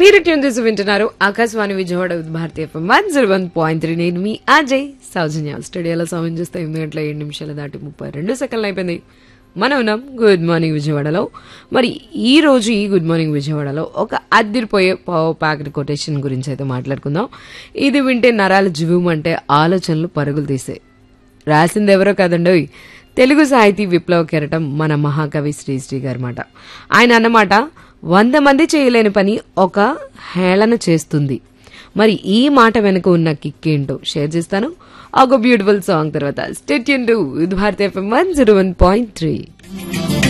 మీరు ట్యూన్ చేసి వింటున్నారు Akashvani Vijayawada with Bharatiya FM one zero one point three నేను మీ అజయ్ సౌజన్య స్టూడియోలో సమయం చూస్తే ఎనిమిది గంటల ఏడు నిమిషాలు దాటి ముప్పై రెండు సెకండ్లు అయిపోయింది మనం ఉన్నాం గుడ్ మార్నింగ్ విజయవాడలో మరి ఈ రోజు ఈ గుడ్ మార్నింగ్ విజయవాడలో ఒక అద్దిరిపోయే పవర్ ప్యాక్డ్ కొటేషన్ గురించి అయితే మాట్లాడుకుందాం ఇది వింటే నరాలు జివ్వుమంటే ఆలోచనలు పరుగులు తీసే రాసింది ఎవరో కదండోయ్ తెలుగు సాహితీ విప్లవ కెరటం మన మహాకవి శ్రీశ్రీ గారి మాట ఆయన అన్నమాట వంద మంది చేయలేని పని ఒక హేళన చేస్తుంది మరి ఈ మాట వెనుక ఉన్న కిక్ ఏంటో షేర్ చేస్తాను ఒక బ్యూటిఫుల్ సాంగ్ తర్వాత స్టేట్ టు with Bharat FM one zero one point three